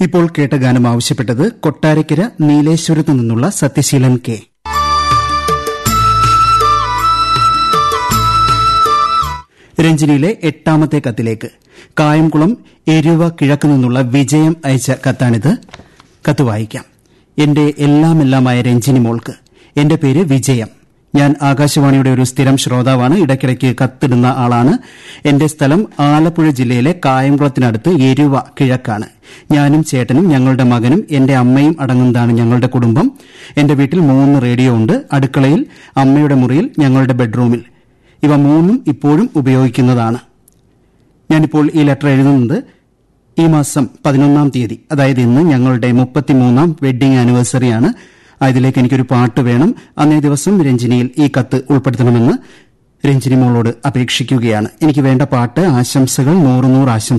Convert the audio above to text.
ഇപ്പോൾ കേട്ട ഗാനം ആവശ്യപ്പെട്ടത് കൊട്ടാരക്കര നീലേശ്വരത്തു നിന്നുള്ള സത്യശീലൻ കെ രഞ്ജിനിയിലെ എട്ടാമത്തെ കത്തിലേക്ക് കായംകുളം എരുവ കിഴക്ക് നിന്നുള്ള വിജയം അയച്ച കത്താണിത് കത്ത് വായിക്കാം എന്റെ എല്ലാമെല്ലാമായ രഞ്ജിനി മോൾക്ക് എന്റെ പേര് വിജയം ഞാൻ ആകാശവാണിയുടെ ഒരു സ്ഥിരം ശ്രോതാവാണ് ഇടയ്ക്കിടയ്ക്ക് കത്തിടുന്ന ആളാണ് എന്റെ സ്ഥലം ആലപ്പുഴ ജില്ലയിലെ കായംകുളത്തിനടുത്ത് എരുവ കിഴക്കാണ് ഞാനും ചേട്ടനും ഞങ്ങളുടെ മകനും എന്റെ അമ്മയും അടങ്ങുന്നതാണ് ഞങ്ങളുടെ കുടുംബം എന്റെ വീട്ടിൽ മൂന്ന് റേഡിയോ ഉണ്ട് അടുക്കളയിൽ അമ്മയുടെ മുറിയിൽ ഞങ്ങളുടെ ബെഡ്റൂമിൽ ഇവ മൂന്നും ഇപ്പോഴും ഉപയോഗിക്കുന്നതാണ് ഞാനിപ്പോൾ ഈ ലെറ്റർ എഴുതുന്നത് ഈ മാസം പതിനൊന്നാം തീയതി അതായത് ഇന്ന് ഞങ്ങളുടെ മുപ്പത്തിമൂന്നാം വെഡ്ഡിംഗ് ആനിവേഴ്സറിയാണ് അതിലേക്ക് എനിക്കൊരു പാട്ട് വേണം അന്നേ ദിവസം രഞ്ജിനിയിൽ ഈ കത്ത് ഉൾപ്പെടുത്തണമെന്ന് രഞ്ജിനി മോളോട് അപേക്ഷിക്കുകയാണ് എനിക്ക് വേണ്ട പാട്ട് ആശംസകൾ നൂറ് നൂറ് ആശംസ